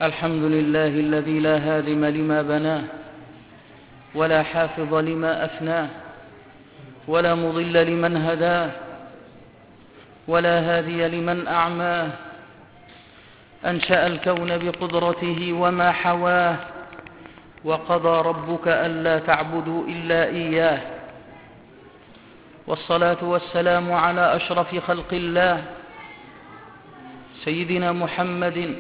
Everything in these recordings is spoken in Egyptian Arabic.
الحمد لله الذي لا هادم لما بناه ولا حافظ لما أفناه ولا مضل لمن هداه ولا هادي لمن أعماه أنشأ الكون بقدرته وما حواه وقضى ربك ألا تعبدوا إلا إياه والصلاة والسلام على أشرف خلق الله سيدنا محمد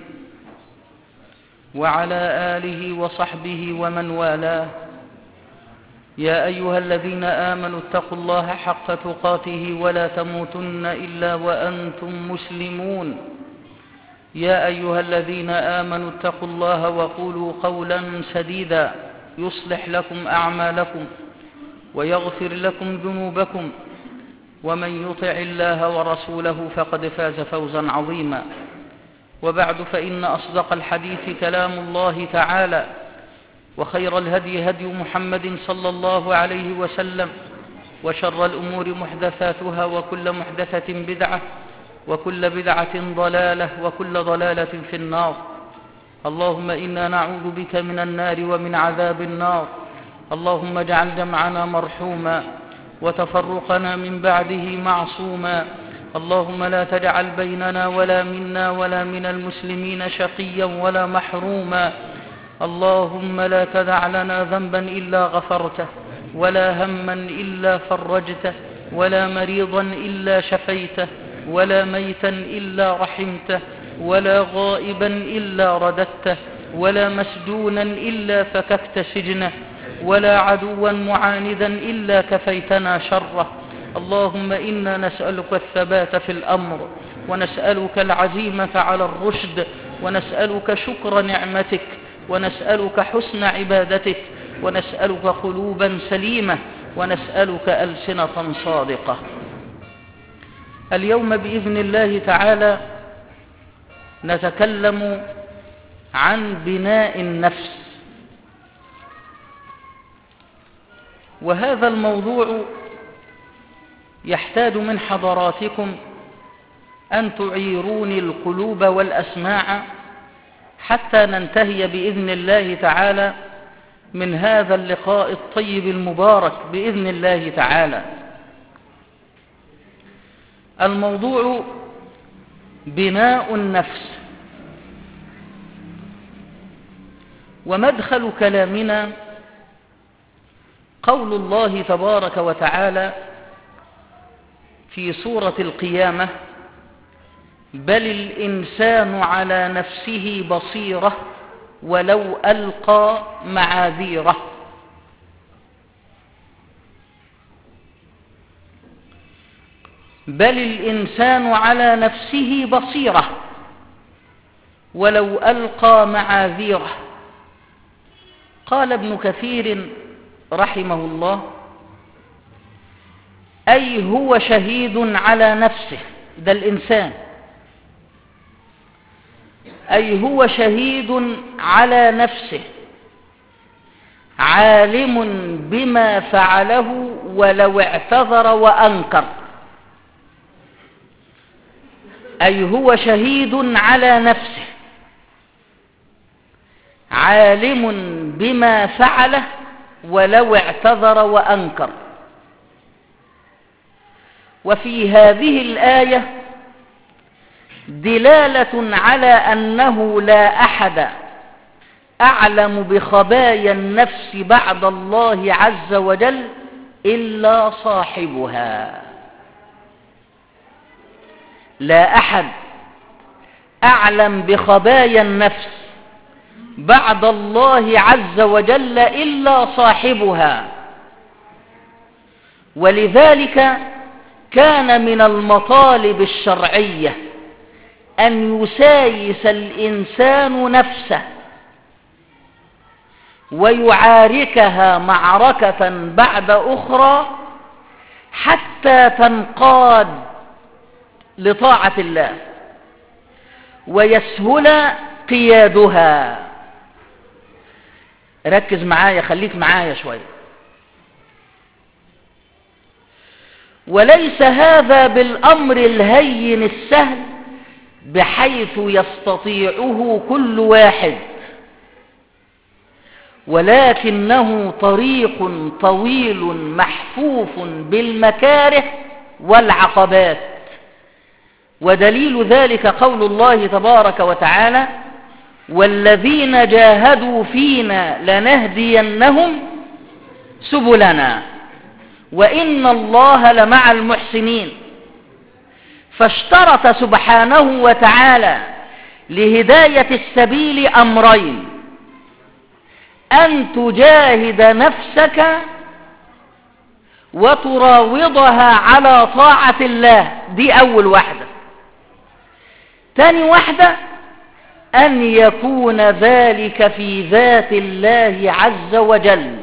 وعلى آله وصحبه ومن والاه يا أيها الذين آمنوا اتقوا الله حق تقاته ولا تموتن إلا وأنتم مسلمون يا أيها الذين آمنوا اتقوا الله وقولوا قولا سديدا يصلح لكم أعمالكم ويغفر لكم ذنوبكم ومن يطع الله ورسوله فقد فاز فوزا عظيما وبعد فإن أصدق الحديث كلام الله تعالى وخير الهدي هدي محمد صلى الله عليه وسلم وشر الأمور محدثاتها وكل محدثة بدعة وكل بدعة ضلالة وكل ضلالة في النار اللهم إنا نعوذ بك من النار ومن عذاب النار اللهم اجعل جمعنا مرحوما وتفرقنا من بعده معصوما اللهم لا تجعل بيننا ولا منا ولا من المسلمين شقيا ولا محروما اللهم لا تدع لنا ذنبا إلا غفرته ولا هما إلا فرجته ولا مريضا إلا شفيته ولا ميتا إلا رحمته ولا غائبا إلا رددته ولا مسجونا إلا فككت سجنه ولا عدوا معاندا إلا كفيتنا شره اللهم إنا نسألك الثبات في الأمر ونسألك العزيمة على الرشد ونسألك شكر نعمتك ونسألك حسن عبادتك ونسألك قلوبا سليمة ونسألك ألسنة صادقة اليوم بإذن الله تعالى نتكلم عن بناء النفس وهذا الموضوع يحتاج من حضراتكم أن تعيروني القلوب والأسماع حتى ننتهي بإذن الله تعالى من هذا اللقاء الطيب المبارك بإذن الله تعالى الموضوع بناء النفس ومدخل كلامنا قول الله تبارك وتعالى في سورة القيامة بل الإنسان على نفسه بصيرة ولو ألقى معاذيره بل الإنسان على نفسه بصيرة ولو ألقى معاذيره قال ابن كثير رحمه الله أي هو شهيد على نفسه ده الإنسان أي هو شهيد على نفسه عالم بما فعله ولو اعتذر وأنكر أي هو شهيد على نفسه عالم بما فعله ولو اعتذر وأنكر وفي هذه الآية دلالة على أنه لا أحد أعلم بخبايا النفس بعد الله عز وجل إلا صاحبها لا أحد أعلم بخبايا النفس بعد الله عز وجل إلا صاحبها ولذلك كان من المطالب الشرعية أن يسايس الإنسان نفسه ويعاركها معركة بعد أخرى حتى تنقاد لطاعة الله ويسهل قيادها ركز معايا خليك معايا شوية وليس هذا بالأمر الهين السهل بحيث يستطيعه كل واحد ولكنه طريق طويل محفوف بالمكاره والعقبات ودليل ذلك قول الله تبارك وتعالى والذين جاهدوا فينا لنهدينهم سبلنا وإن الله لمع المحسنين فاشترط سبحانه وتعالى لهداية السبيل أمرين أن تجاهد نفسك وتراوضها على طاعة الله دي أول واحدة تاني واحدة أن يكون ذلك في ذات الله عز وجل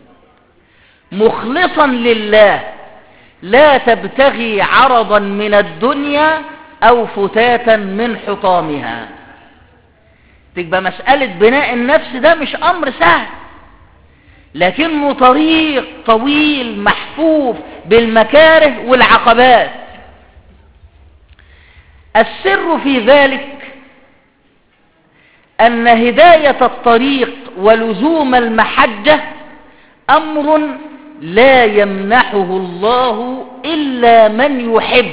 مخلصا لله لا تبتغي عرضا من الدنيا أو فتاتا من حطامها تبقى مسألة بناء النفس ده مش أمر سهل لكنه طريق طويل محفوف بالمكاره والعقبات السر في ذلك أن هداية الطريق ولزوم المحجة أمر لا يمنحه الله إلا من يحب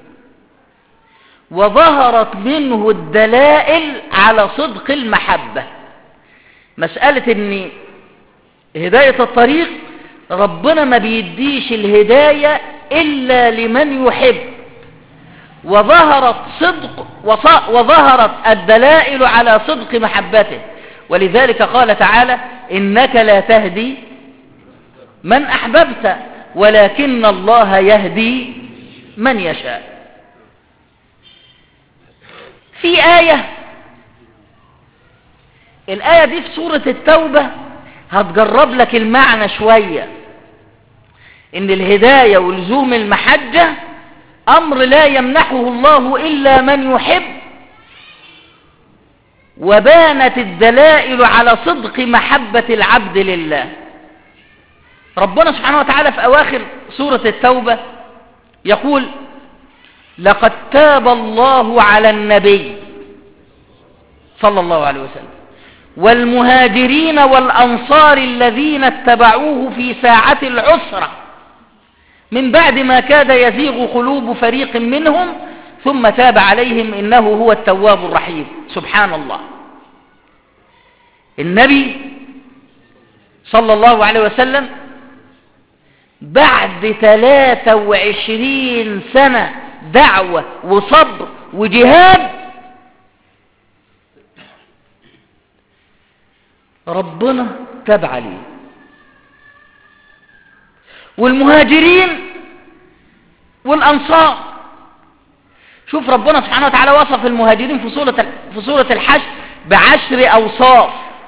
وظهرت منه الدلائل على صدق المحبة مسألة ان هداية الطريق ربنا ما بيديش الهداية إلا لمن يحب وظهرت صدق وظهرت الدلائل على صدق محبته ولذلك قال تعالى إنك لا تهدي من أحببت ولكن الله يهدي من يشاء في آية الآية دي في سورة التوبة هتجرب لك المعنى شوية إن الهداية ولزوم المحجة أمر لا يمنحه الله إلا من يحب وبانت الدلائل على صدق محبة العبد لله ربنا سبحانه وتعالى في أواخر سورة التوبة يقول لقد تاب الله على النبي صلى الله عليه وسلم والمهاجرين والأنصار الذين اتبعوه في ساعة العسرة من بعد ما كاد يزيغ قلوب فريق منهم ثم تاب عليهم إنه هو التواب الرحيم سبحان الله النبي صلى الله عليه وسلم بعد 23 سنة دعوة وصبر وجهاد ربنا تاب عليه والمهاجرين والأنصار شوف ربنا سبحانه وتعالى وصف المهاجرين في سورة في سورة الحشر بعشر أوصاف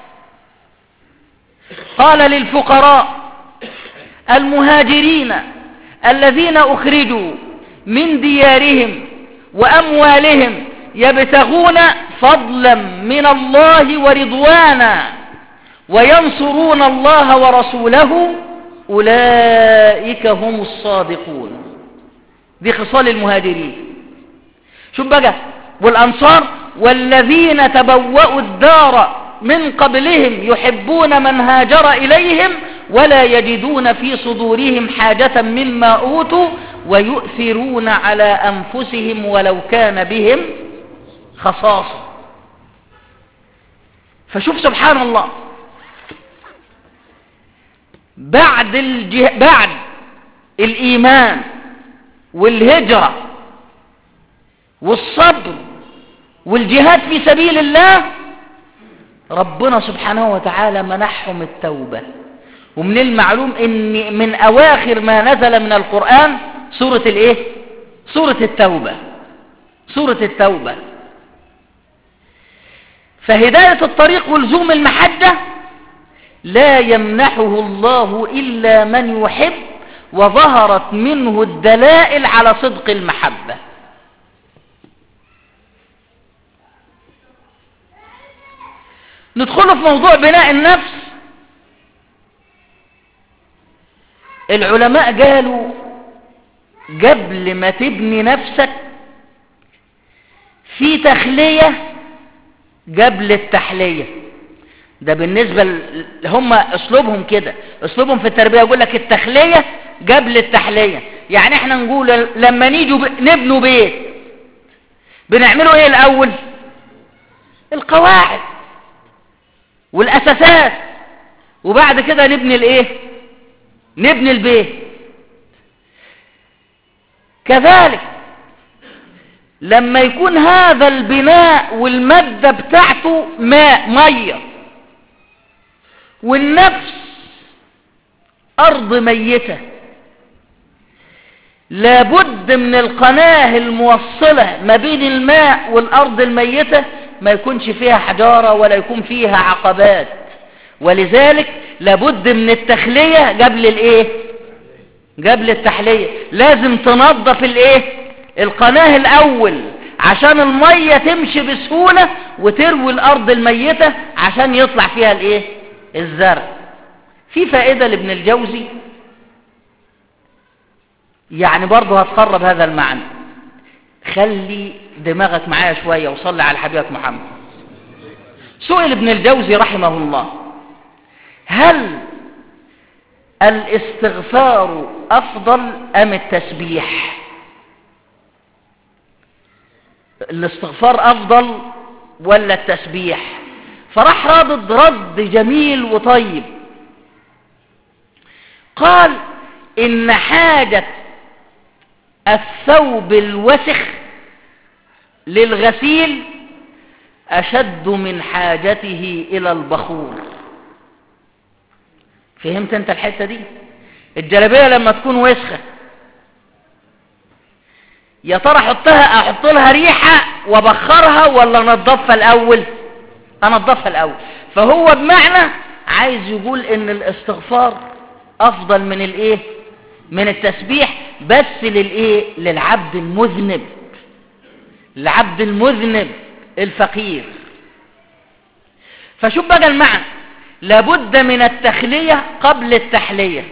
قال للفقراء المهاجرين الذين أخرجوا من ديارهم وأموالهم يبتغون فضلا من الله ورضوانا وينصرون الله ورسوله أولئك هم الصادقون دي خصال المهاجرين شوف بقى والأنصار والذين تبوأوا الدار من قبلهم يحبون من هاجر إليهم ولا يجدون في صدورهم حاجة مما أوتوا ويؤثرون على أنفسهم ولو كان بهم خصاصة فشوف سبحان الله بعد الجه... بعد الإيمان والهجرة والصبر والجهاد في سبيل الله ربنا سبحانه وتعالى منحهم التوبة ومن المعلوم ان من اواخر ما نزل من القرآن سورة الايه سورة التوبة سورة التوبة فهداية الطريق ولزوم المحجة لا يمنحه الله إلا من يحب وظهرت منه الدلائل على صدق المحبة ندخل في موضوع بناء النفس العلماء قالوا قبل ما تبني نفسك في تخلية قبل التحلية ده بالنسبة ل- هم اسلوبهم كده اسلوبهم في التربية يقول لك التخلية قبل التحلية يعني احنا نقول لما نيجوا ب- نبنوا بيت بنعمله ايه الاول القواعد والاساسات وبعد كده نبني الايه نبني البيت كذلك لما يكون هذا البناء والمادة بتاعته ماء مية والنفس أرض ميتة لابد من القناة الموصلة ما بين الماء والأرض الميتة ما يكونش فيها حجارة ولا يكون فيها عقبات ولذلك لابد من التخلية قبل الايه قبل التحلية لازم تنظف الايه القناة الاول عشان المية تمشي بسهولة وتروي الارض الميتة عشان يطلع فيها الايه الزرع في فائدة لابن الجوزي يعني برضه هتقرب هذا المعنى خلي دماغك معايا شوية وصلي على حبيبك محمد سئل ابن الجوزي رحمه الله هل الاستغفار أفضل أم التسبيح الاستغفار أفضل ولا التسبيح فراح رادد رد جميل وطيب قال إن حاجة الثوب الوسخ للغسيل أشد من حاجته إلى البخور فهمت انت الحتة دي الجلابية لما تكون وسخة يا ترى احطها احط لها ريحة وبخرها ولا انضفها الاول انضفها الاول فهو بمعنى عايز يقول ان الاستغفار افضل من الايه من التسبيح بس للايه للعبد المذنب العبد المذنب الفقير فشوف بقى المعنى لابد من التخلية قبل التحلية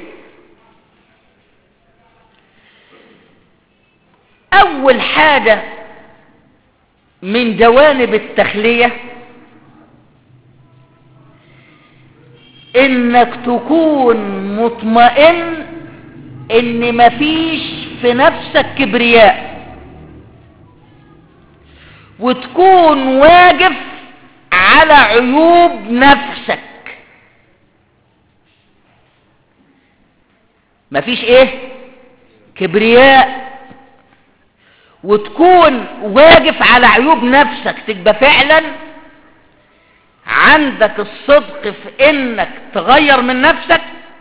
أول حاجة من جوانب التخلية إنك تكون مطمئن إن مفيش في نفسك كبرياء وتكون واقف على عيوب نفسك مفيش ايه كبرياء وتكون واقف على عيوب نفسك تبقى فعلا عندك الصدق في انك تغير من نفسك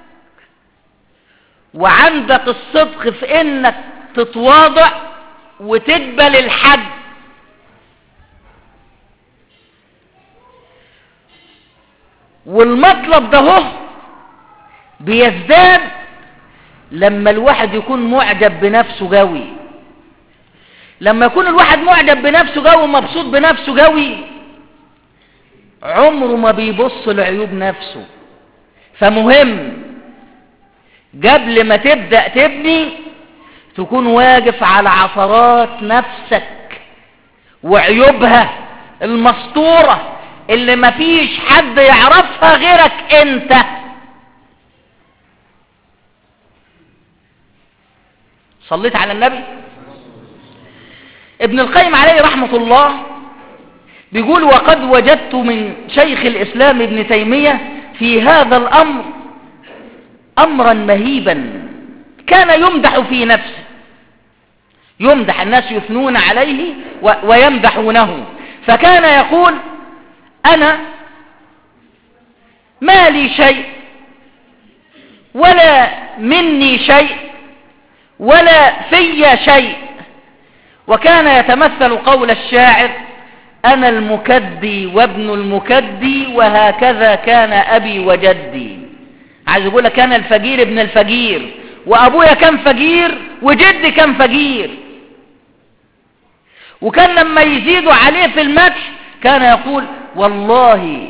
وعندك الصدق في انك تتواضع وتقبل الحد والمطلب ده هو بيزداد لما الواحد يكون معجب بنفسه قوي لما يكون الواحد معجب بنفسه قوي ومبسوط بنفسه قوي عمره ما بيبص لعيوب نفسه فمهم قبل ما تبدأ تبني تكون واقف على عثرات نفسك وعيوبها المسطورة اللي مفيش حد يعرفها غيرك انت صليت على النبي ابن القيم عليه رحمة الله بيقول وقد وجدت من شيخ الإسلام ابن تيمية في هذا الأمر أمرا مهيبا كان يمدح في نفسه يمدح الناس يثنون عليه و- ويمدحونه فكان يقول أنا ما لي شيء ولا مني شيء ولا في شيء وكان يتمثل قول الشاعر أنا المكدي وابن المكدي وهكذا كان أبي وجدي عايز يقول لك أنا الفقير ابن الفقير وأبويا كان فقير وجدي كان فقير وكان لما يزيدوا عليه في المدح كان يقول والله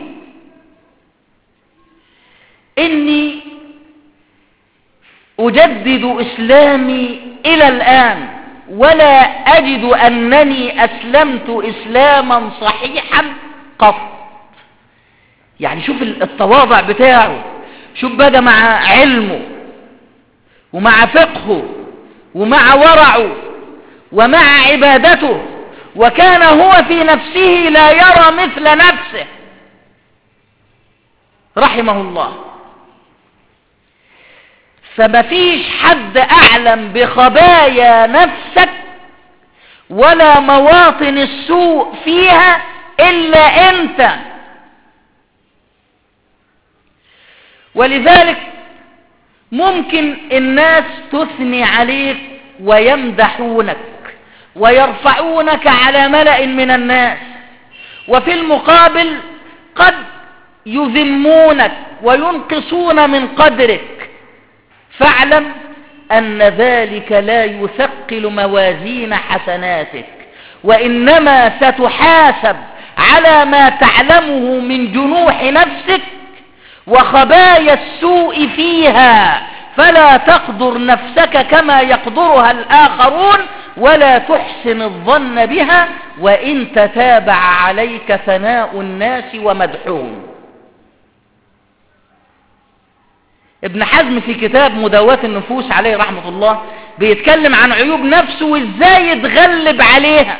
إني أجدد إسلامي إلى الآن ولا أجد أنني أسلمت إسلاما صحيحا قط يعني شوف التواضع بتاعه شوف بقى مع علمه ومع فقهه ومع ورعه ومع عبادته وكان هو في نفسه لا يرى مثل نفسه رحمه الله فما فيش حد أعلم بخبايا نفسك ولا مواطن السوء فيها إلا أنت ولذلك ممكن الناس تثني عليك ويمدحونك ويرفعونك على ملأ من الناس وفي المقابل قد يذمونك وينقصون من قدرك فاعلم أن ذلك لا يثقل موازين حسناتك وإنما ستحاسب على ما تعلمه من جنوح نفسك وخبايا السوء فيها فلا تقدر نفسك كما يقدرها الآخرون ولا تحسن الظن بها وإن تتابع عليك ثناء الناس ومدحهم ابن حزم في كتاب مداواة النفوس عليه رحمة الله بيتكلم عن عيوب نفسه وازاي يتغلب عليها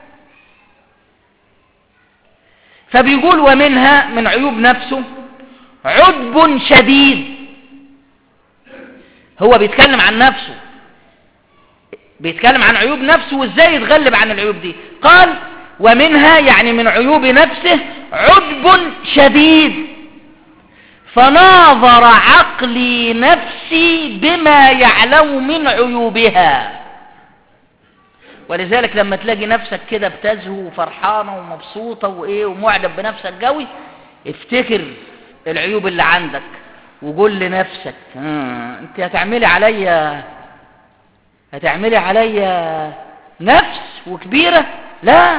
فبيقول ومنها من عيوب نفسه عجب شديد هو بيتكلم عن نفسه بيتكلم عن عيوب نفسه وازاي يتغلب عن العيوب دي قال ومنها يعني من عيوب نفسه عجب شديد فناظر عقلي نفسي بما يعلم من عيوبها ولذلك لما تلاقي نفسك كده بتزهو وفرحانة ومبسوطة وإيه ومعجب بنفسك قوي افتكر العيوب اللي عندك وقول لنفسك ها انت هتعملي عليا هتعملي عليا نفس وكبيرة لا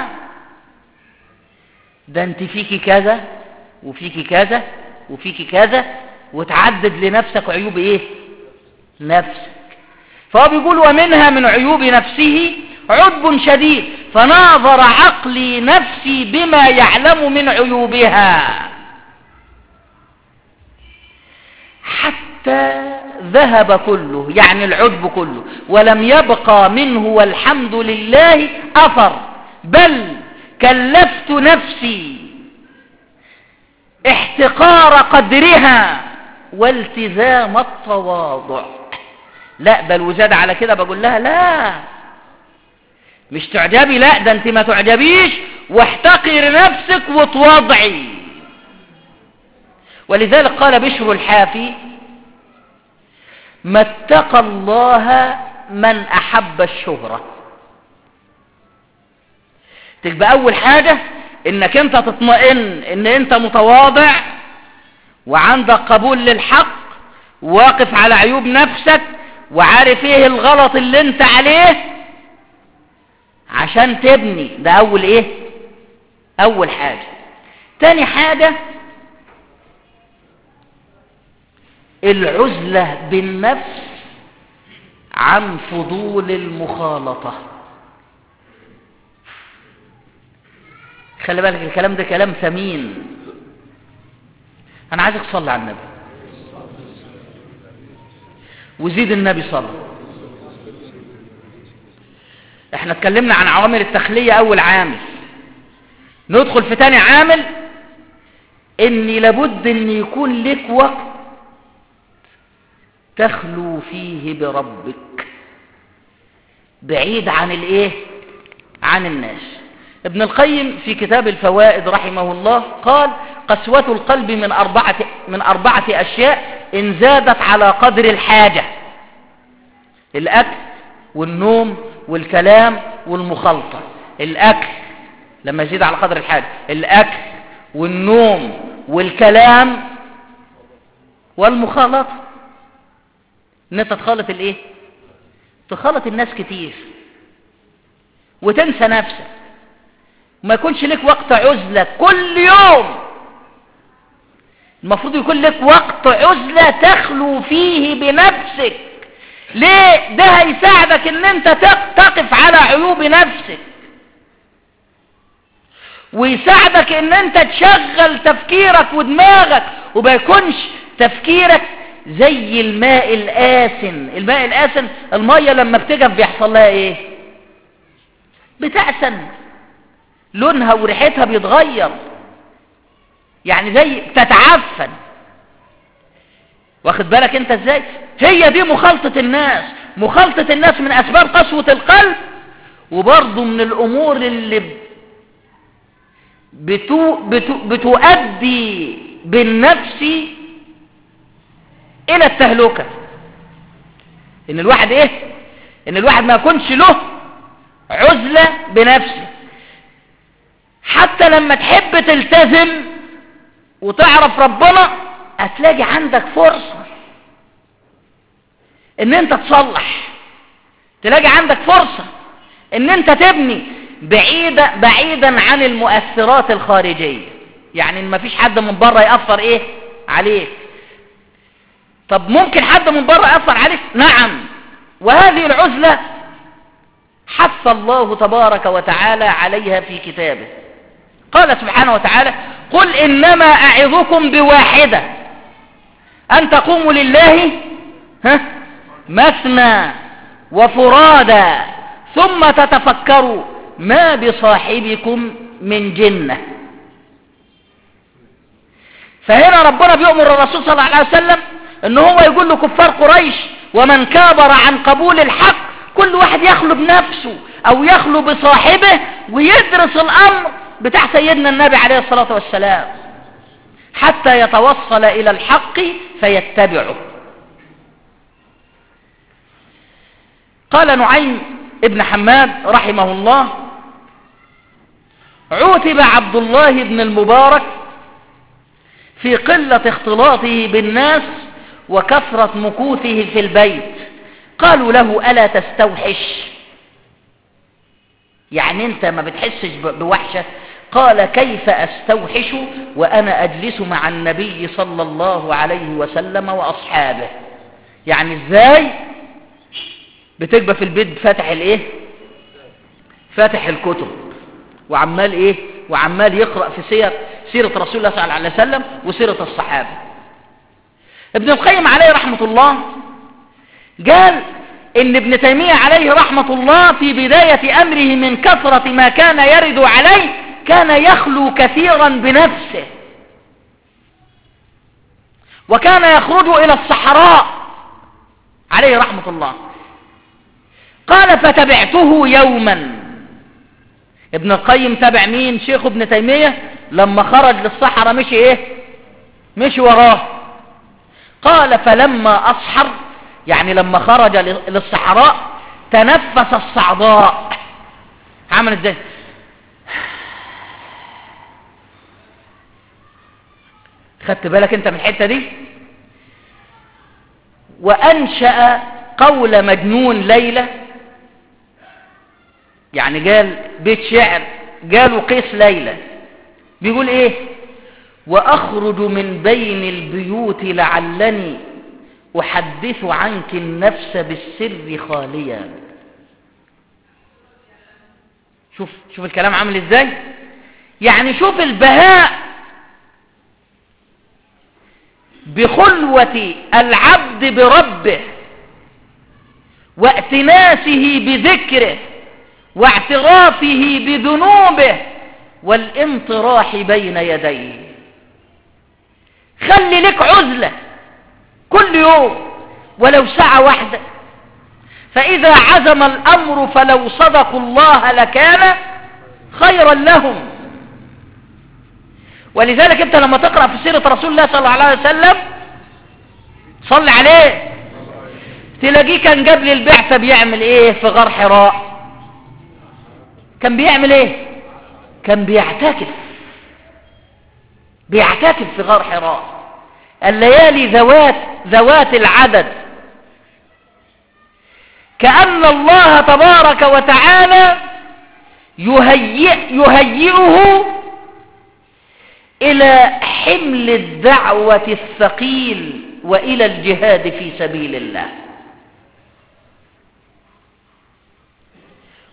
ده انت فيكي كذا وفيكي كذا وفيكي كذا وتعدد لنفسك عيوب ايه نفسك فهو بيقول ومنها من عيوب نفسه عجب شديد فناظر عقلي نفسي بما يعلم من عيوبها حتى ذهب كله يعني العجب كله ولم يبقى منه والحمد لله أثر بل كلفت نفسي احتقار قدرها والتزام التواضع لا بل وزاد على كده بقول لها لا مش تعجبي لا ده انت ما تعجبيش واحتقر نفسك وتواضعي ولذلك قال بشر الحافي ما اتقى الله من أحب الشهرة تبقى أول حاجة انك انت تطمئن ان انت متواضع وعندك قبول للحق واقف على عيوب نفسك وعارف ايه الغلط اللي انت عليه عشان تبني ده اول ايه اول حاجة تاني حاجة العزلة بالنفس عن فضول المخالطة خلي بالك الكلام ده كلام ثمين انا عايزك تصلي على النبي وزيد النبي صلى احنا اتكلمنا عن عوامل التخلية اول عامل ندخل في تاني عامل ان لابد ان يكون لك وقت تخلو فيه بربك بعيد عن الايه عن الناس ابن القيم في كتاب الفوائد رحمه الله قال قسوة القلب من أربعة, من أربعة أشياء إن زادت على قدر الحاجة الأكل والنوم والكلام والمخالطة الأكل لما يزيد على قدر الحاجة الأكل والنوم والكلام والمخالطة ان انت تخالط الايه تخالط الناس كتير وتنسى نفسك ما يكونش لك وقت عزلة كل يوم المفروض يكون لك وقت عزلة تخلو فيه بنفسك ليه ده هيساعدك ان انت تقف على عيوب نفسك ويساعدك ان انت تشغل تفكيرك ودماغك وما يكونش تفكيرك زي الماء الآسن الماء الآسن المية لما بتجف بيحصل لها ايه بتأسن لونها وريحتها بيتغير يعني زي تتعفن واخد بالك انت ازاي هي دي مخالطة الناس مخالطة الناس من اسباب قسوة القلب وبرضه من الامور اللي بتو بتو بتؤدي بالنفس الى التهلكة ان الواحد ايه ان الواحد ما يكونش له عزلة بنفسه حتى لما تحب تلتزم وتعرف ربنا هتلاقي عندك فرصة ان انت تصلح تلاقي عندك فرصة ان انت تبني بعيدا بعيدا عن المؤثرات الخارجية يعني ان مفيش حد من بره يأثر ايه عليك طب ممكن حد من بره يأثر عليك نعم وهذه العزلة حث الله تبارك وتعالى عليها في كتابه قال سبحانه وتعالى قل إنما أعظكم بواحدة أن تقوموا لله ها مثنى وفرادا ثم تتفكروا ما بصاحبكم من جنة فهنا ربنا بيؤمر الرسول صلى الله عليه وسلم ان هو يقول لكفار قريش ومن كابر عن قبول الحق كل واحد يخلو بنفسه او يخلو بصاحبه ويدرس الامر بتاع سيدنا النبي عليه الصلاة والسلام حتى يتوصل الى الحق فيتبعه قال نعيم ابن حماد رحمه الله عوتب عبد الله بن المبارك في قلة اختلاطه بالناس وكثرة مكوثه في البيت قالوا له ألا تستوحش يعني انت ما بتحسش بوحشة قال كيف أستوحش وأنا أجلس مع النبي صلى الله عليه وسلم وأصحابه يعني ازاي بتبقى في البيت فاتح الايه فاتح الكتب وعمال ايه وعمال يقرأ في سير سيرة رسول الله صلى الله عليه وسلم وسيرة الصحابة ابن القيم عليه رحمة الله قال ان ابن تيمية عليه رحمة الله في بداية امره من كثرة ما كان يرد عليه كان يخلو كثيرا بنفسه وكان يخرج الى الصحراء عليه رحمة الله قال فتبعته يوما ابن القيم تبع مين شيخ ابن تيمية لما خرج للصحراء مشي ايه مشي وراه قال فلما اصحر يعني لما خرج للصحراء تنفس الصعداء عمل ازاي خدت بالك انت من الحته دي وانشا قول مجنون ليلى يعني قال بيت شعر قالوا قيس ليلى بيقول ايه واخرج من بين البيوت لعلني احدث عنك النفس بالسر خاليا شوف شوف الكلام عامل ازاي يعني شوف البهاء بخلوة العبد بربه واأتناسه بذكره واعترافه بذنوبه والانطراح بين يديه خلي لك عزلة كل يوم ولو ساعة واحدة فإذا عزم الأمر فلو صدقوا الله لكان خيرا لهم ولذلك انت لما تقرأ في سيرة رسول الله صلى الله عليه وسلم صل عليه تلاقيه كان قبل البعثة بيعمل ايه في غار حراء كان بيعمل ايه كان بيعتكف بيعتكف في غار حراء الليالي ذوات ذوات العدد كأن الله تبارك وتعالى يهيئ يهيئه إلى حمل الدعوة الثقيل وإلى الجهاد في سبيل الله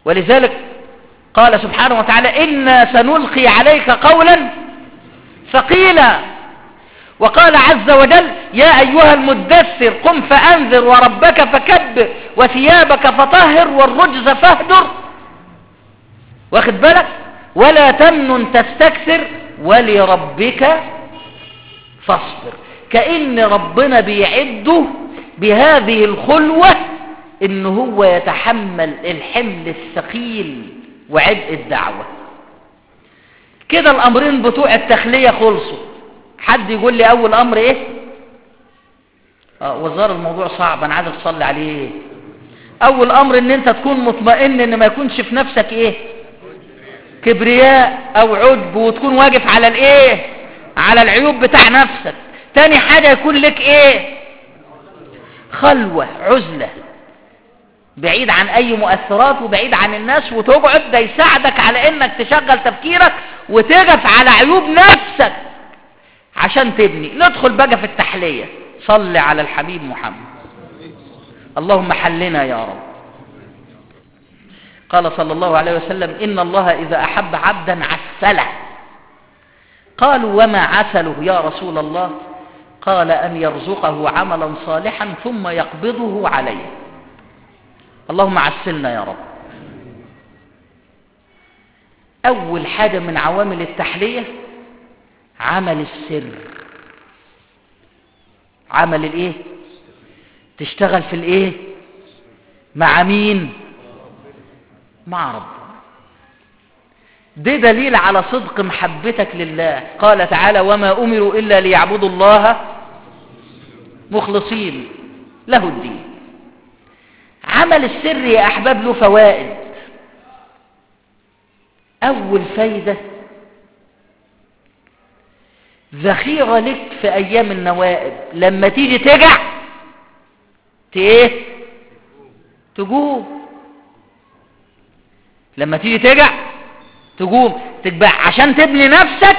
ولذلك قال سبحانه وتعالى إنا سنلقي عليك قولا ثقيلا وقال عز وجل يا أيها المدثر قم فأنذر وربك فكبر وثيابك فطهر والرجز فاهدر واخد بالك ولا تمنن تستكثر ولربك فاصبر كأن ربنا بيعده بهذه الخلوة ان هو يتحمل الحمل الثقيل وعبء الدعوة كده الامرين بتوع التخلية خلصوا حد يقول لي اول امر ايه اه وزار الموضوع صعب انا عايز اصلي عليه اول امر ان انت تكون مطمئن ان ما يكونش في نفسك ايه كبرياء او عجب وتكون واقف على الايه على العيوب بتاع نفسك تاني حاجة يكون لك ايه خلوة عزلة بعيد عن اي مؤثرات وبعيد عن الناس وتقعد ده يساعدك على انك تشغل تفكيرك وتقف على عيوب نفسك عشان تبني ندخل بقى في التحلية صل على الحبيب محمد اللهم حلنا يا رب قال صلى الله عليه وسلم إن الله إذا أحب عبدا عسله قالوا وما عسله يا رسول الله قال أن يرزقه عملا صالحا ثم يقبضه عليه اللهم عسلنا يا رب أول حاجة من عوامل التحلية عمل السر عمل الايه تشتغل في الايه مع مين مع رب ده دليل على صدق محبتك لله قال تعالى وما أمروا إلا ليعبدوا الله مخلصين له الدين عمل السر يا أحباب له فوائد أول فايدة ذخيرة لك في أيام النوائب لما تيجي تجع ايه تقوم لما تيجي تجع تقوم تتبع عشان تبني نفسك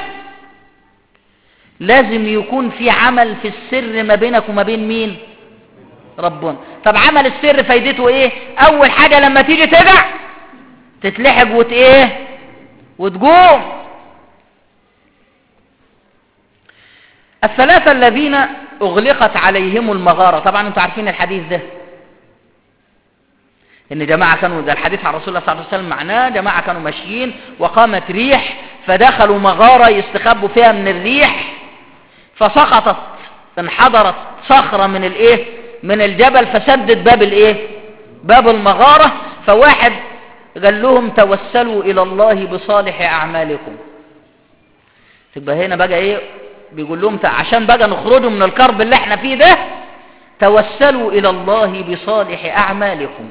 لازم يكون في عمل في السر ما بينك وما بين مين ربنا طب عمل السر فايدته ايه اول حاجة لما تيجي تجع تتلحق وت ايه وتقوم الثلاثة الذين اغلقت عليهم المغارة طبعا انتوا عارفين الحديث ده ان جماعة كانوا ده الحديث عن رسول الله صلى الله عليه وسلم معناه جماعة كانوا ماشيين وقامت ريح فدخلوا مغارة يستخبوا فيها من الريح فسقطت انحدرت صخرة من الايه من الجبل فسدت باب الايه باب المغارة فواحد قال لهم توسلوا الى الله بصالح اعمالكم تبقى هنا بقى ايه بيقول لهم عشان بقى نخرجوا من الكرب اللي احنا فيه ده توسلوا الى الله بصالح اعمالكم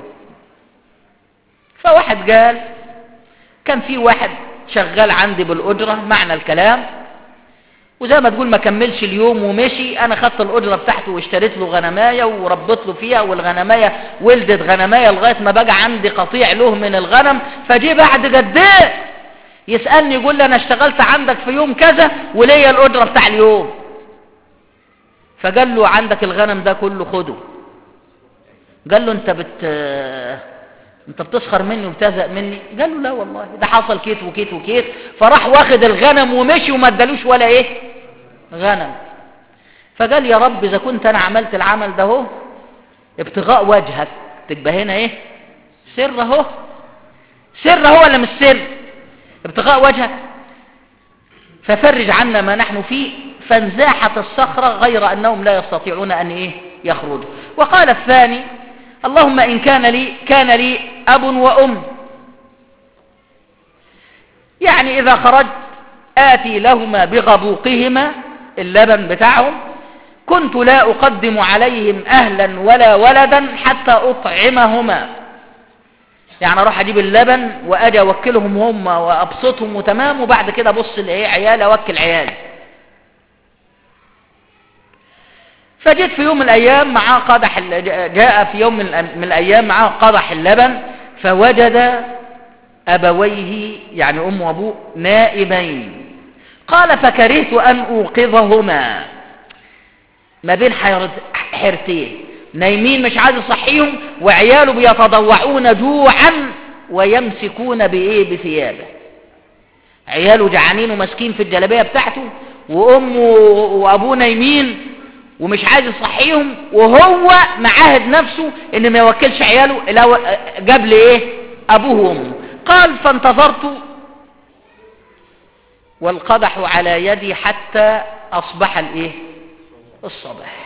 فواحد قال كان في واحد شغال عندي بالأجرة معنى الكلام وزي ما تقول ما كملش اليوم ومشي انا خدت الأجرة بتاعته واشتريت له غنماية وربط له فيها والغنماية ولدت غنماية لغاية ما بقى عندي قطيع له من الغنم فجي بعد قد ايه يسألني يقول لي انا اشتغلت عندك في يوم كذا وليا الأجرة بتاع اليوم فقال له عندك الغنم ده كله خده قال له انت بت انت بتسخر مني وبتزهق مني قال له لا والله ده حصل كيت وكيت وكيت فراح واخد الغنم ومشي وما ادالوش ولا ايه غنم فقال يا رب اذا كنت انا عملت العمل ده اهو ابتغاء وجهك تبقى هنا ايه سر اهو سر اهو ولا مش سر ابتغاء وجهك ففرج عنا ما نحن فيه فانزاحت الصخرة غير انهم لا يستطيعون ان ايه يخرجوا وقال الثاني اللهم إن كان لي كان لي أب وأم يعني إذا خرجت آتي لهما بغبوقهما اللبن بتاعهم كنت لا أقدم عليهم أهلا ولا ولدا حتى أطعمهما يعني أروح أجيب اللبن وأجي أوكلهم هم وأبسطهم وتمام وبعد كده أبص لإيه عيال أوكل عيالي فجيت في يوم من الأيام معاه قدح جاء في يوم من الأيام معاه قدح اللبن فوجد أبويه يعني أم وأبوه نائمين قال فكرهت أن أوقظهما ما بين حيرتين نايمين مش عايز يصحيهم وعياله بيتضوعون جوعا ويمسكون بايه بثيابه عياله جعانين وماسكين في الجلابيه بتاعته وامه وابوه نايمين ومش عايز يصحيهم وهو معاهد نفسه ان ما يوكلش عياله الى جاب لي ايه ابوه وامه قال فانتظرت والقدح على يدي حتى اصبح الايه الصباح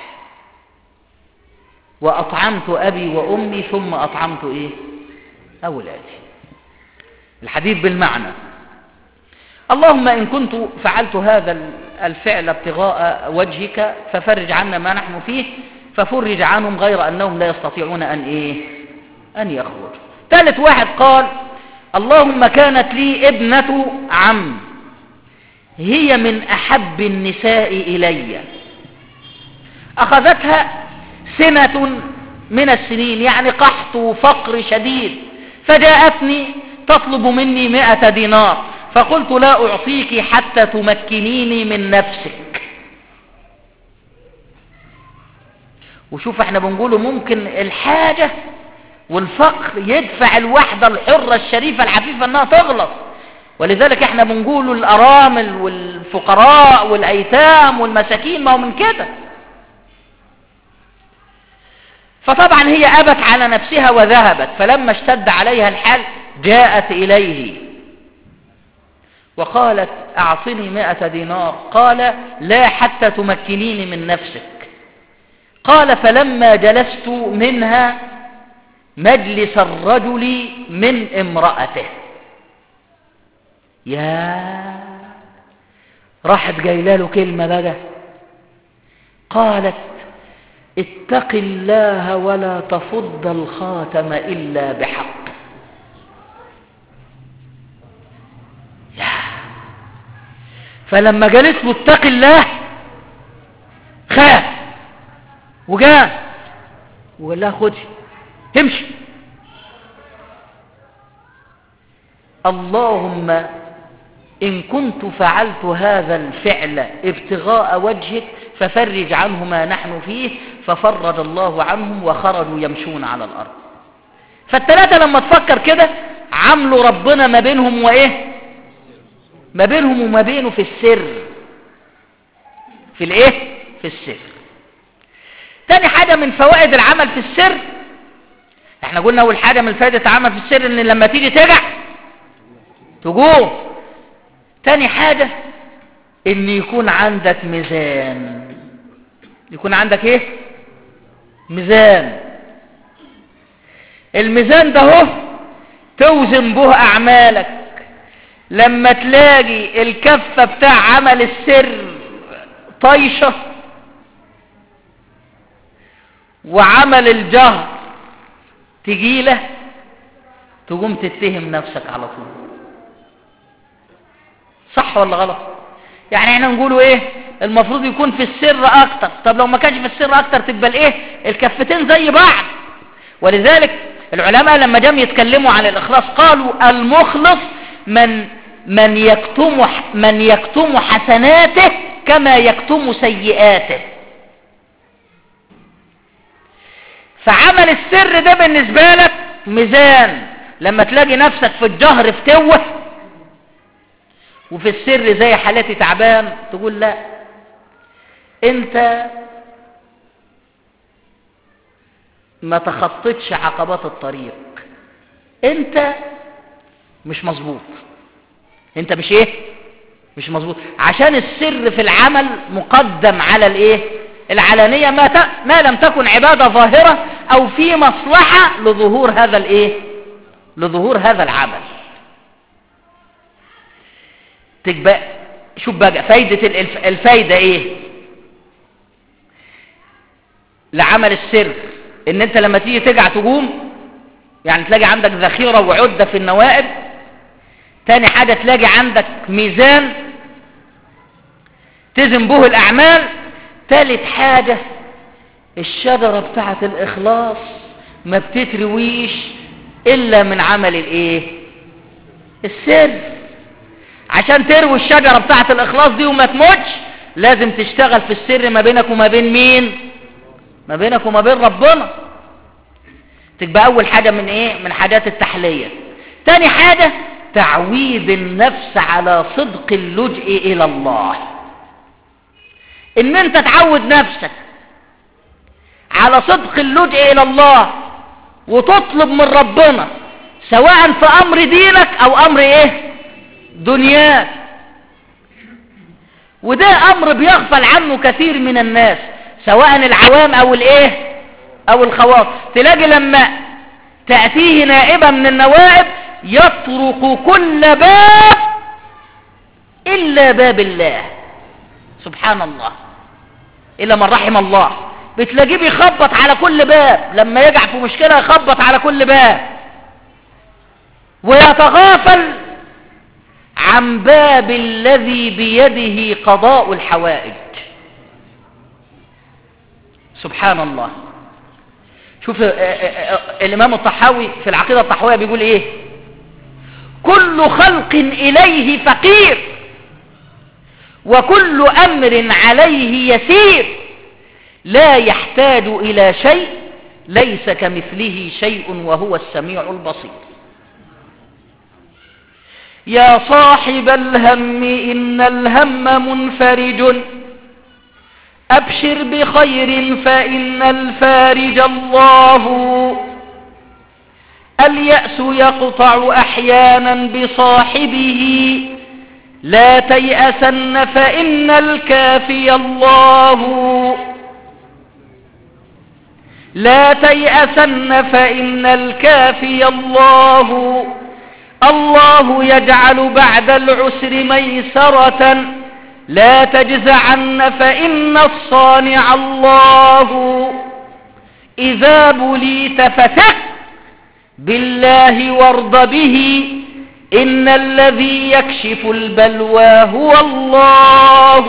واطعمت ابي وامي ثم اطعمت ايه اولادي الحديث بالمعنى اللهم إن كنت فعلت هذا الفعل ابتغاء وجهك ففرج عنا ما نحن فيه ففرج عنهم غير أنهم لا يستطيعون أن إيه أن يخرج ثالث واحد قال اللهم كانت لي ابنة عم هي من أحب النساء إلي أخذتها سنة من السنين يعني قحط وفقر شديد فجاءتني تطلب مني مئة دينار فقلت لا أعطيك حتى تمكنيني من نفسك وشوف احنا بنقوله ممكن الحاجة والفقر يدفع الوحدة الحرة الشريفة العفيفة انها تغلط ولذلك احنا بنقوله الارامل والفقراء والايتام والمساكين ما هو من كده فطبعا هي ابت على نفسها وذهبت فلما اشتد عليها الحال جاءت اليه وقالت أعطني مائة دينار قال لا حتى تمكنيني من نفسك قال فلما جلست منها مجلس الرجل من امرأته يا راحت جايله له كلمة بقى قالت اتق الله ولا تفض الخاتم إلا بحق فلما جلس له اتق الله خاف وجاء وقال لها خدي امشي اللهم إن كنت فعلت هذا الفعل ابتغاء وجهك ففرج عنه ما نحن فيه ففرج الله عنهم وخرجوا يمشون على الأرض فالثلاثة لما تفكر كده عملوا ربنا ما بينهم وإيه ما بينهم وما بينه في السر في الايه في السر تاني حاجة من فوائد العمل في السر احنا قلنا اول حاجة من فائدة العمل في السر ان لما تيجي ترجع تقوم تاني حاجة ان يكون عندك ميزان يكون عندك ايه ميزان الميزان ده هو توزن به اعمالك لما تلاقي الكفة بتاع عمل السر طيشة وعمل الجهر تجيله تقوم تتهم نفسك على طول صح ولا غلط يعني احنا نقولوا ايه المفروض يكون في السر اكتر طب لو ما كانش في السر اكتر تقبل ايه الكفتين زي بعض ولذلك العلماء لما جم يتكلموا عن الاخلاص قالوا المخلص من من يكتم من يكتم حسناته كما يكتم سيئاته فعمل السر ده بالنسبة لك ميزان لما تلاقي نفسك في الجهر فتوه وفي السر زي حالتي تعبان تقول لا انت ما تخطيتش عقبات الطريق انت مش مظبوط انت مش ايه مش مظبوط عشان السر في العمل مقدم على الايه العلانية ما, ت... ما لم تكن عبادة ظاهرة او في مصلحة لظهور هذا الايه لظهور هذا العمل تبقى شوف بقى فايدة الف... الفايدة ايه لعمل السر ان انت لما تيجي تجع تقوم يعني تلاقي عندك ذخيرة وعدة في النوائب تاني حاجة تلاقي عندك ميزان تزن به الأعمال تالت حاجة الشجرة بتاعة الإخلاص ما بتترويش إلا من عمل الإيه السر عشان تروي الشجرة بتاعة الإخلاص دي وما تموتش لازم تشتغل في السر ما بينك وما بين مين ما بينك وما بين ربنا تبقى أول حاجة من إيه من حاجات التحلية تاني حاجة تعويد النفس على صدق اللجئ إلى الله إن أنت تعود نفسك على صدق اللجئ إلى الله وتطلب من ربنا سواء في أمر دينك أو أمر إيه دنياك وده أمر بيغفل عنه كثير من الناس سواء العوام أو الإيه أو الخواص تلاقي لما تأتيه نائبة من النوائب يطرق كل باب إلا باب الله سبحان الله إلا من رحم الله بتلاقيه بيخبط على كل باب لما يقع في مشكلة يخبط على كل باب ويتغافل عن باب الذي بيده قضاء الحوائج سبحان الله شوف الإمام الطحاوي في العقيدة الطحاوية بيقول إيه كل خلق إليه فقير وكل أمر عليه يسير لا يحتاج إلى شيء ليس كمثله شيء وهو السميع البصير يا صاحب الهم إن الهم منفرج أبشر بخير فإن الفارج الله اليأس يقطع أحيانا بصاحبه لا تيأسن فإن الكافي الله لا تيأسن فإن الكافي الله الله يجعل بعد العسر ميسرة لا تجزعن فإن الصانع الله إذا بليت فثق بالله وارض به إن الذي يكشف البلوى هو الله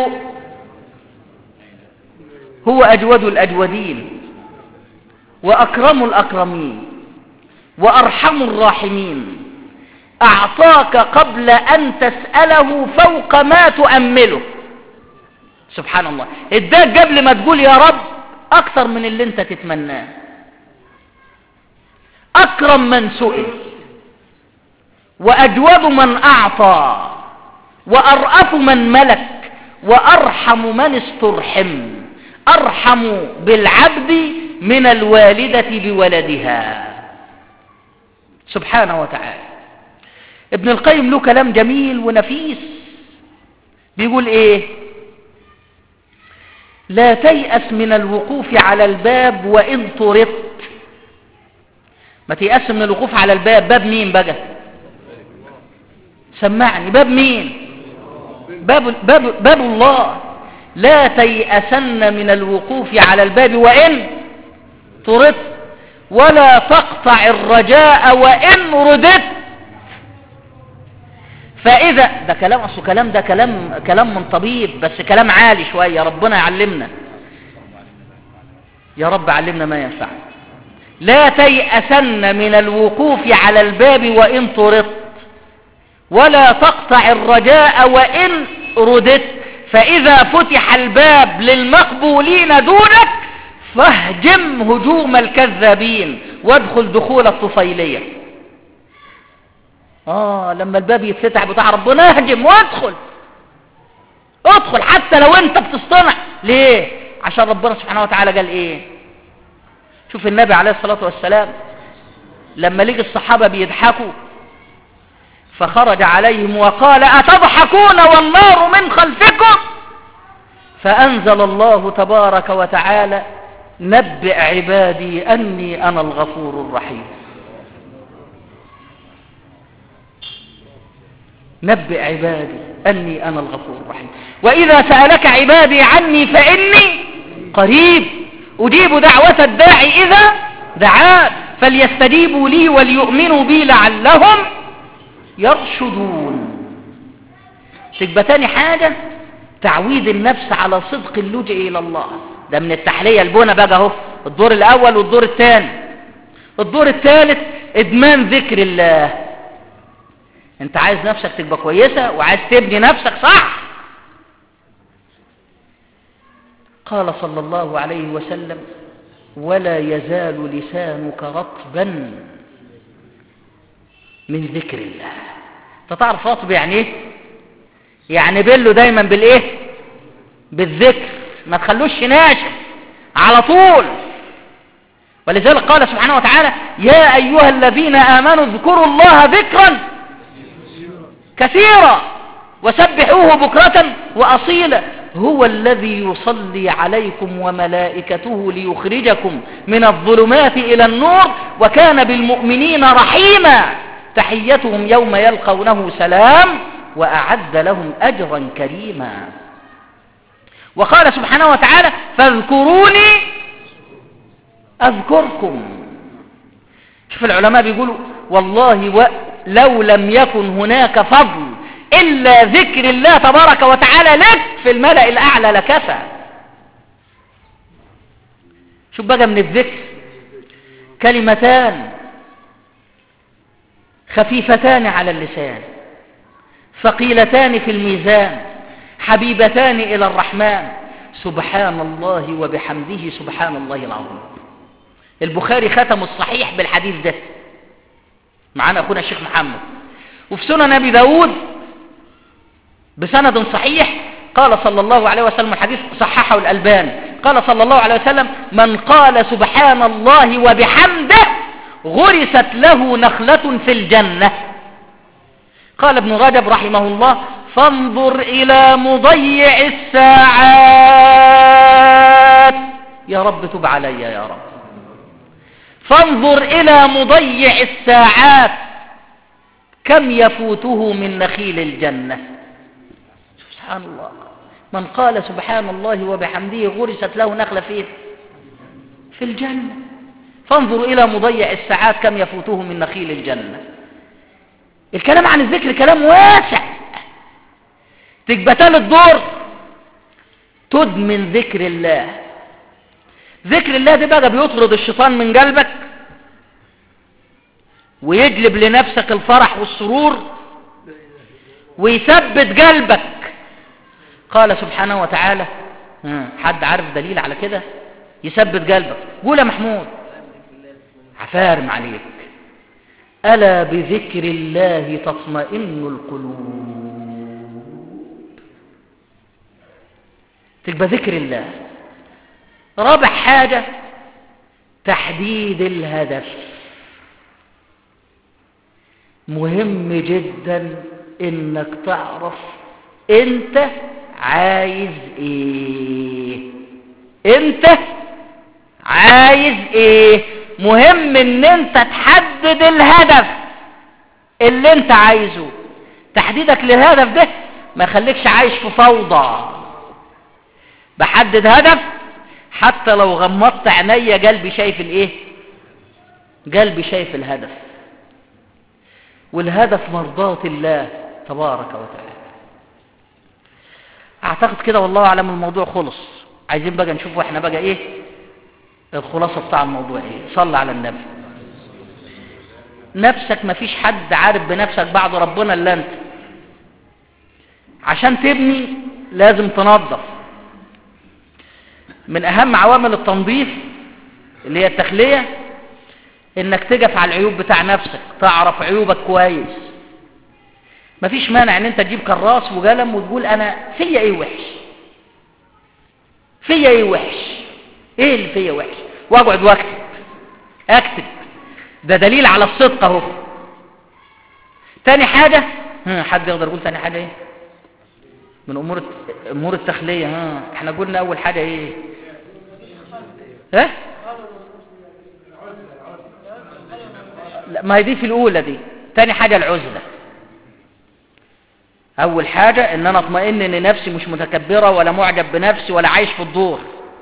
هو أجود الأجودين وأكرم الأكرمين وأرحم الراحمين أعطاك قبل أن تسأله فوق ما تؤمله سبحان الله اداك قبل ما تقول يا رب أكثر من اللي انت تتمناه أكرم من سئل وأجود من أعطى وأرأف من ملك وأرحم من استرحم أرحم بالعبد من الوالدة بولدها سبحانه وتعالى ابن القيم له كلام جميل ونفيس بيقول ايه لا تيأس من الوقوف على الباب وإن طردت ما تيأس من الوقوف على الباب باب مين بقى سمعني باب مين باب, باب, باب الله لا تيأسن من الوقوف على الباب وإن طردت ولا تقطع الرجاء وإن رددت فإذا ده كلام أصل كلام ده كلام كلام من طبيب بس كلام عالي شوية ربنا يعلمنا يا رب علمنا ما ينفعنا لا تيأسن من الوقوف على الباب وإن طردت ولا تقطع الرجاء وإن رددت فإذا فتح الباب للمقبولين دونك فاهجم هجوم الكذابين وادخل دخول الطفيلية آه لما الباب يتفتح بتاع ربنا اهجم وادخل ادخل حتى لو انت بتصطنع ليه عشان ربنا سبحانه وتعالى قال ايه شوف النبي عليه الصلاة والسلام لما لقي الصحابة بيضحكوا فخرج عليهم وقال أتضحكون والنار من خلفكم فأنزل الله تبارك وتعالى نبئ عبادي أني أنا الغفور الرحيم نبئ عبادي أني أنا الغفور الرحيم وإذا سألك عبادي عني فإني قريب أجيب دعوة الداعي إذا دعان فليستجيبوا لي وليؤمنوا بي لعلهم يرشدون تبقى تاني حاجة تعويد النفس على صدق اللجئ إلى الله ده من التحلية البونة بقى اهو الدور الأول والدور الثاني الدور الثالث إدمان ذكر الله انت عايز نفسك تبقى كويسة وعايز تبني نفسك صح قال صلى الله عليه وسلم ولا يزال لسانك رطبا من ذكر الله انت تعرف رطب يعني ايه يعني بله دايما بالايه بالذكر ما تخلوش ناشف على طول ولذلك قال سبحانه وتعالى يا أيها الذين آمنوا اذكروا الله ذكرا كثيرا وسبحوه بكرة وأصيلا هو الذي يصلي عليكم وملائكته ليخرجكم من الظلمات إلى النور وكان بالمؤمنين رحيما تحيتهم يوم يلقونه سلام وأعد لهم أجرا كريما وقال سبحانه وتعالى فاذكروني أذكركم شوف العلماء بيقولوا والله و... لو لم يكن هناك فضل إلا ذكر الله تبارك وتعالى لك في الملأ الأعلى لكفى شوف بقى من الذكر كلمتان خفيفتان على اللسان ثقيلتان في الميزان حبيبتان إلى الرحمن سبحان الله وبحمده سبحان الله العظيم البخاري ختم الصحيح بالحديث ده معانا أخونا الشيخ محمد وفي سنن أبي داود بسند صحيح قال صلى الله عليه وسلم الحديث صححه الألباني قال صلى الله عليه وسلم من قال سبحان الله وبحمده غرست له نخلة في الجنة قال ابن رجب رحمه الله فانظر إلى مضيع الساعات يا رب تب علي يا رب فانظر إلى مضيع الساعات كم يفوته من نخيل الجنة سبحان الله من قال سبحان الله وبحمده غرست له نخلة فيه في الجنة فانظر إلى مضيع الساعات كم يفوته من نخيل الجنة الكلام عن الذكر كلام واسع تكبتال الدور تدمن ذكر الله ذكر الله ده بقى بيطرد الشيطان من قلبك ويجلب لنفسك الفرح والسرور ويثبت قلبك قال سبحانه وتعالى حد عارف دليل على كده يثبت قلبك قول يا محمود عفارم عليك ألا بذكر الله تطمئن القلوب تبقى ذكر الله رابع حاجة تحديد الهدف مهم جدا انك تعرف انت عايز ايه انت عايز ايه مهم ان انت تحدد الهدف اللي انت عايزه تحديدك للهدف ده ما خليكش عايش في فوضى بحدد هدف حتى لو غمضت عينيا قلبي شايف الايه قلبي شايف الهدف والهدف مرضاة الله تبارك وتعالى اعتقد كده والله اعلم الموضوع خلص عايزين بقى نشوف احنا بقى ايه الخلاصة بتاع الموضوع ايه صلى على النبي نفسك مفيش حد عارف بنفسك بعد ربنا الا انت عشان تبني لازم تنظف من اهم عوامل التنظيف اللي هي التخلية انك تقف على العيوب بتاع نفسك تعرف عيوبك كويس مفيش مانع ان انت تجيب كراس وقلم وتقول انا فيا ايه وحش فيا ايه وحش ايه اللي فيا وحش واقعد واكتب اكتب ده دليل على الصدق اهو تاني حاجة ها حد يقدر يقول تاني حاجة ايه من امور امور التخلية ها احنا قلنا اول حاجة ايه ها لا ما هي دي في الاولى دي تاني حاجة العزلة اول حاجة ان انا اطمئن ان نفسي مش متكبرة ولا معجب بنفسي ولا عايش في الدور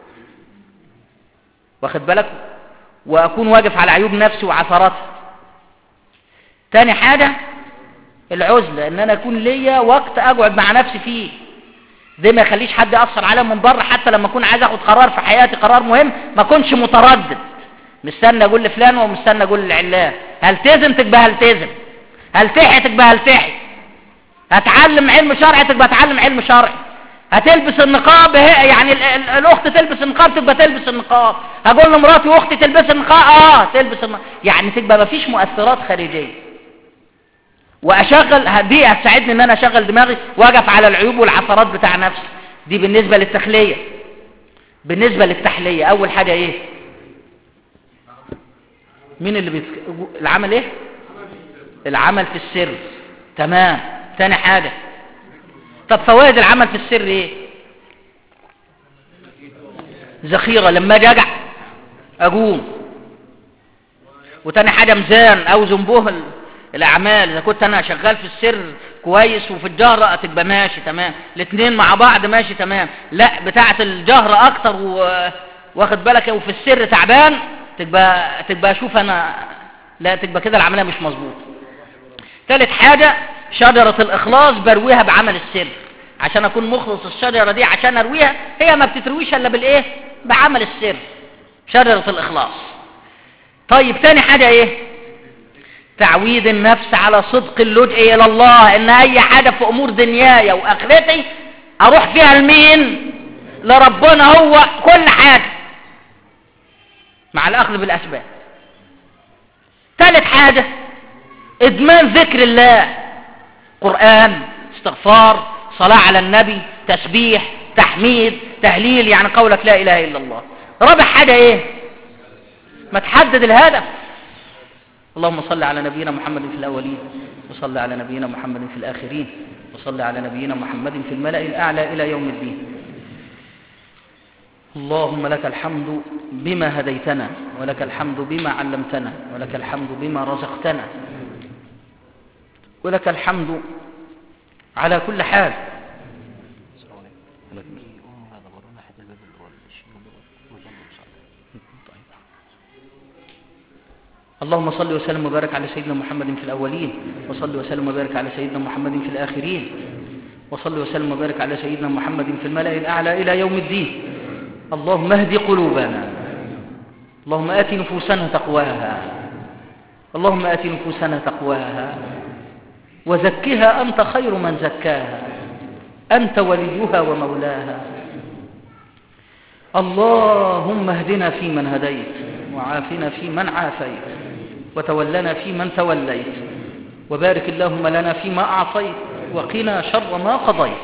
واخد بالك واكون واقف على عيوب نفسي وعثراتها تاني حاجة العزلة ان انا اكون ليا وقت اقعد مع نفسي فيه ده ما يخليش حد يأثر عليا من بره حتى لما اكون عايز اخد قرار في حياتي قرار مهم ما اكونش متردد مستنى اقول لفلان ومستنى اقول لعلان هلتزم تبقى هلتزم هلتحي تبقى هلتحي هتعلم علم شرعي تبقى اتعلم علم شرعي هتلبس النقاب هي يعني ال ال الاخت تلبس النقاب تبقى تلبس النقاب هقول لمراتي واختي تلبس النقاب اه تلبس النقاب يعني تبقى ما فيش مؤثرات خارجيه واشغل دي هتساعدني ان انا اشغل دماغي واقف على العيوب والعثرات بتاع نفسي دي بالنسبة للتخلية بالنسبة للتحلية اول حاجة ايه مين اللي بيتك... العمل ايه العمل في السر تمام تاني حاجة طب فوائد العمل في السر ايه ذخيرة لما اجي اجع اقوم وتاني حاجة ميزان اوزن به الاعمال اذا كنت انا شغال في السر كويس وفي الجهر تبقى ماشي تمام الاثنين مع بعض ماشي تمام لا بتاعة الجهر اكتر و... واخد بالك وفي السر تعبان تبقى تبقى اشوف انا لا تبقى كده العمليه مش مظبوط ثالث حاجه شجره الاخلاص برويها بعمل السر عشان اكون مخلص الشجره دي عشان ارويها هي ما بتترويش الا بالايه بعمل السر شجره الاخلاص طيب ثاني حاجه ايه تعويد النفس على صدق اللجئ الى الله ان اي حاجه في امور دنياي واخرتي اروح فيها لمين لربنا هو كل حاجه مع الأخذ بالأسباب ثالث حاجة إدمان ذكر الله قرآن استغفار صلاة على النبي تسبيح تحميد تهليل يعني قولك لا إله إلا الله رابع حاجة إيه ما تحدد الهدف اللهم صل على نبينا محمد في الأولين وصل على نبينا محمد في الآخرين وصل على نبينا محمد في الملأ الأعلى إلى يوم الدين اللهم لك الحمد بما هديتنا ولك الحمد بما علمتنا ولك الحمد بما رزقتنا ولك الحمد على كل حال اللهم صل وسلم وبارك على سيدنا محمد في الأولين وصل وسلم وبارك على سيدنا محمد في الآخرين وصل وسلم وبارك على سيدنا محمد في الملأ الأعلى إلى يوم الدين اللهم اهد قلوبنا اللهم آت نفوسنا تقواها اللهم آت نفوسنا تقواها وزكها أنت خير من زكاها أنت وليها ومولاها اللهم اهدنا فيمن هديت وعافنا فيمن عافيت وتولنا فيمن توليت وبارك اللهم لنا فيما أعطيت وقنا شر ما قضيت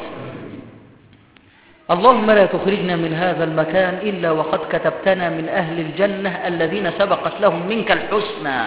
اللهم لا تخرجنا من هذا المكان إلا وقد كتبتنا من أهل الجنة الذين سبقت لهم منك الحسنى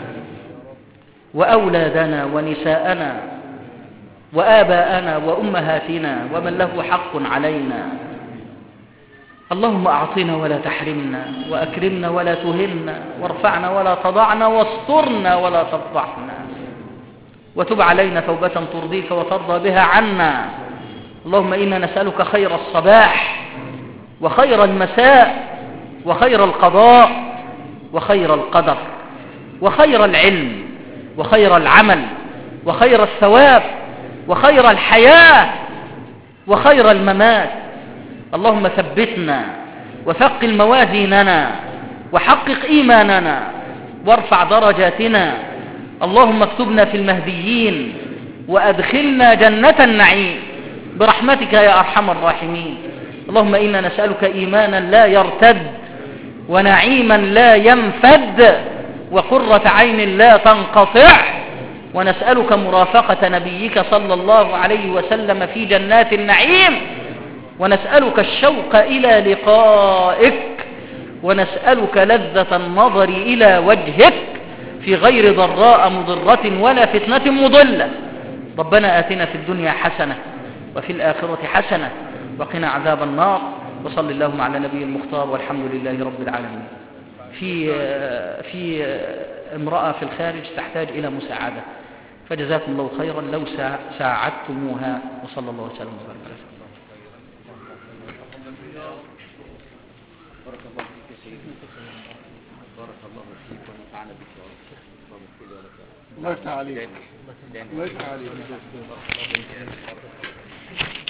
وأولادنا ونساءنا وآباءنا وأمهاتنا ومن له حق علينا اللهم أعطنا ولا تحرمنا وأكرمنا ولا تهنا وارفعنا ولا تضعنا واسترنا ولا تفضحنا وتب علينا توبة ترضيك وترضى بها عنا اللهم إنا نسألك خير الصباح وخير المساء وخير القضاء وخير القدر وخير العلم وخير العمل وخير الثواب وخير الحياة وخير الممات اللهم ثبتنا وثقل موازيننا وحقق إيماننا وارفع درجاتنا اللهم اكتبنا في المهديين وأدخلنا جنة النعيم برحمتك يا أرحم الراحمين اللهم إنا نسألك إيمانا لا يرتد ونعيما لا ينفد وقرة عين لا تنقطع ونسألك مرافقة نبيك صلى الله عليه وسلم في جنات النعيم ونسألك الشوق إلى لقائك ونسألك لذة النظر إلى وجهك في غير ضراء مضرة ولا فتنة مضلة ربنا آتنا في الدنيا حسنة وفي الآخرة حسنة وقنا عذاب النار وصل اللهم على نبي المختار والحمد لله رب العالمين في في امرأة في الخارج تحتاج إلى مساعدة فجزاكم الله خيرا لو ساعدتموها وصلى الله وسلم وبارك على بارك الله فيك يا سيدي بارك الله فيك ونفعنا بك يا رب الله يفتح عليك الله يفتح عليك